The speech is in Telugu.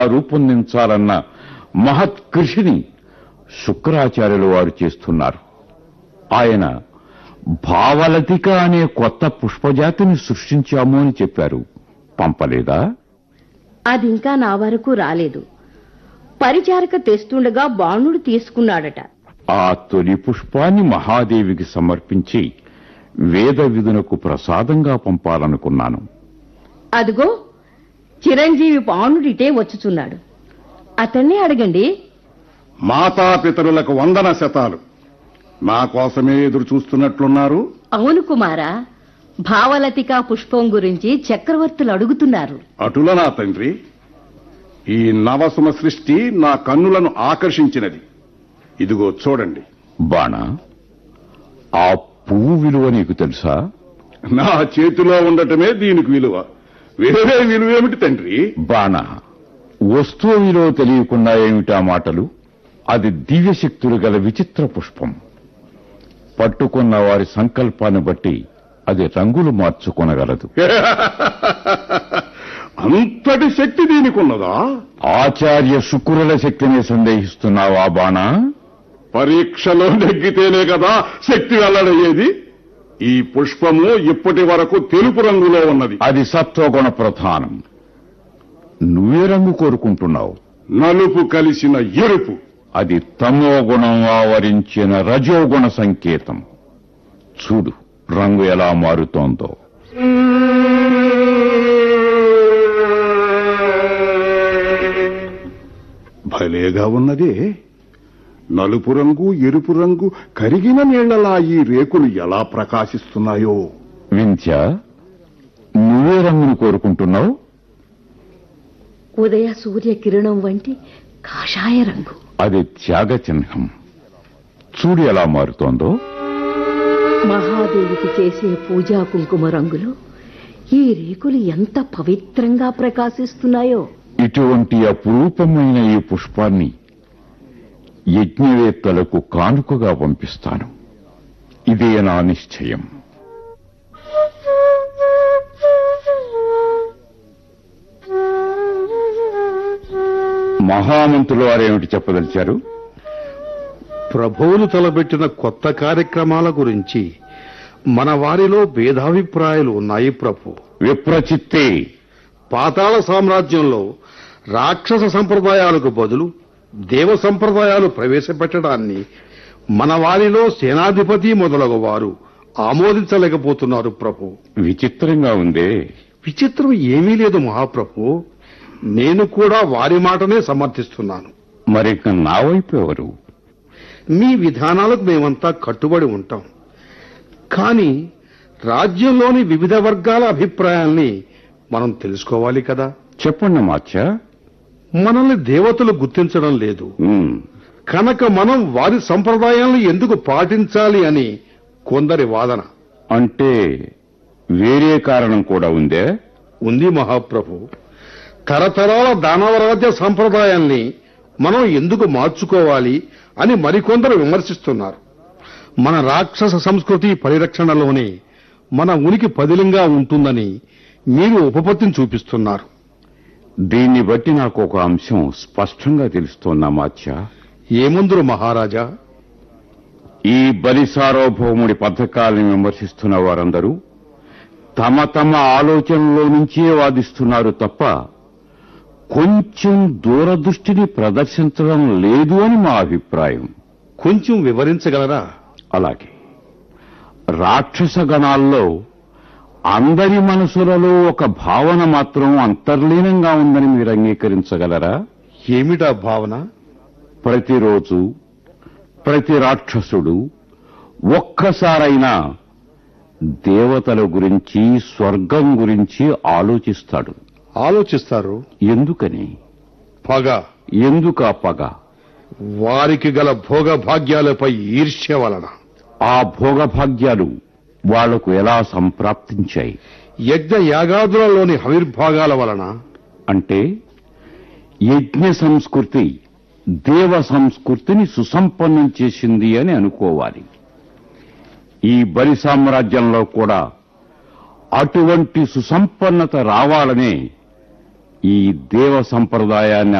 రూపొందించాలన్న మహత్ కృషిని శుక్రాచార్యులు వారు చేస్తున్నారు ఆయన భావలతిక అనే కొత్త పుష్పజాతిని సృష్టించాము అని చెప్పారు పంపలేదా అది ఇంకా నా వరకు రాలేదు పరిచారక తెస్తుండగా బాణుడు తీసుకున్నాడట ఆ తొలి పుష్పాన్ని మహాదేవికి సమర్పించి వేద విధునకు ప్రసాదంగా పంపాలనుకున్నాను అదిగో చిరంజీవి బాణుడిటే వచ్చుచున్నాడు అతన్నే అడగండి మాతాపితరులకు వందన శతాలు నా కోసమే ఎదురు చూస్తున్నట్లున్నారు అవును కుమారా భావలతిక పుష్పం గురించి చక్రవర్తులు అడుగుతున్నారు అటుల నా తండ్రి ఈ నవసుమ సృష్టి నా కన్నులను ఆకర్షించినది ఇదిగో చూడండి బాణ ఆ పువ్వు విలువ నీకు తెలుసా నా చేతిలో ఉండటమే దీనికి విలువ వేరే విలువేమిటి తండ్రి బాణ వస్తువు విలువ తెలియకుండా ఏమిటా మాటలు అది దివ్యశక్తులు గల విచిత్ర పుష్పం పట్టుకున్న వారి సంకల్పాన్ని బట్టి అది రంగులు మార్చుకొనగలదు అంతటి శక్తి దీనికి ఉన్నదా ఆచార్య శుక్రుల శక్తిని సందేహిస్తున్నావా బాణ పరీక్షలో నెగ్గితేనే కదా శక్తి వెల్లడయ్యేది ఈ పుష్పము ఇప్పటి వరకు తెలుపు రంగులో ఉన్నది అది సత్వగుణ ప్రధానం నువ్వే రంగు కోరుకుంటున్నావు నలుపు కలిసిన ఎరుపు అది తమో గుణం ఆవరించిన రజోగుణ సంకేతం చూడు రంగు ఎలా మారుతోందో భలేగా ఉన్నదే నలుపు రంగు ఎరుపు రంగు కరిగిన నీళ్లలా ఈ రేకులు ఎలా ప్రకాశిస్తున్నాయో వింధ్య నువ్వే రంగును కోరుకుంటున్నావు ఉదయ సూర్య కిరణం వంటి కాషాయ రంగు అది త్యాగ చిహ్నం చూడు ఎలా మారుతోందో మహాదేవికి చేసే పూజా కుంకుమ రంగులో ఈ రేకులు ఎంత పవిత్రంగా ప్రకాశిస్తున్నాయో ఇటువంటి అపురూపమైన ఈ పుష్పాన్ని యజ్ఞవేత్తలకు కానుకగా పంపిస్తాను ఇదే నా నిశ్చయం మహామంత్రులు వారేమిటి చెప్పదలిచారు ప్రభువులు తలబెట్టిన కొత్త కార్యక్రమాల గురించి మన వారిలో భేదాభిప్రాయాలు ఉన్నాయి ప్రభు విప్రచిత్తే పాతాళ సామ్రాజ్యంలో రాక్షస సంప్రదాయాలకు బదులు దేవ సంప్రదాయాలు ప్రవేశపెట్టడాన్ని మన వారిలో సేనాధిపతి మొదలగు వారు ఆమోదించలేకపోతున్నారు ప్రభు విచిత్రంగా ఉందే విచిత్రం ఏమీ లేదు మహాప్రభు నేను కూడా వారి మాటనే సమర్థిస్తున్నాను మరి నా వైపు ఎవరు మీ విధానాలకు మేమంతా కట్టుబడి ఉంటాం కానీ రాజ్యంలోని వివిధ వర్గాల అభిప్రాయాల్ని మనం తెలుసుకోవాలి కదా చెప్పండి మాచా మనల్ని దేవతలు గుర్తించడం లేదు కనుక మనం వారి సంప్రదాయాలను ఎందుకు పాటించాలి అని కొందరి వాదన అంటే వేరే కారణం కూడా ఉందే ఉంది మహాప్రభు తరతరాల దానవరాజ్య సంప్రదాయాల్ని మనం ఎందుకు మార్చుకోవాలి అని మరికొందరు విమర్శిస్తున్నారు మన రాక్షస సంస్కృతి పరిరక్షణలోనే మన ఉనికి పదిలంగా ఉంటుందని మీరు ఉపపత్తిని చూపిస్తున్నారు దీన్ని బట్టి నాకు ఒక అంశం స్పష్టంగా తెలుస్తోందా మాచా ఏముందురు మహారాజా ఈ బలి సార్వభౌముడి పథకాలను విమర్శిస్తున్న వారందరూ తమ తమ ఆలోచనలో నుంచే వాదిస్తున్నారు తప్ప కొంచెం దూరదృష్టిని ప్రదర్శించడం లేదు అని మా అభిప్రాయం కొంచెం వివరించగలరా అలాగే రాక్షస గణాల్లో అందరి మనసులలో ఒక భావన మాత్రం అంతర్లీనంగా ఉందని మీరు అంగీకరించగలరా ఏమిటా భావన ప్రతిరోజు ప్రతి రాక్షసుడు ఒక్కసారైనా దేవతల గురించి స్వర్గం గురించి ఆలోచిస్తాడు ఆలోచిస్తారు ఎందుకని పగ ఎందుకు ఆ పగ వారికి గల భోగ భాగ్యాలపై ఈర్ష్య వలన ఆ భోగభాగ్యాలు వాళ్లకు ఎలా సంప్రాప్తించాయి యజ్ఞ యాగాదులలోని హవిర్భాగాల వలన అంటే యజ్ఞ సంస్కృతి దేవ సంస్కృతిని సుసంపన్నం చేసింది అని అనుకోవాలి ఈ బలి సామ్రాజ్యంలో కూడా అటువంటి సుసంపన్నత రావాలనే ఈ దేవ సంప్రదాయాన్ని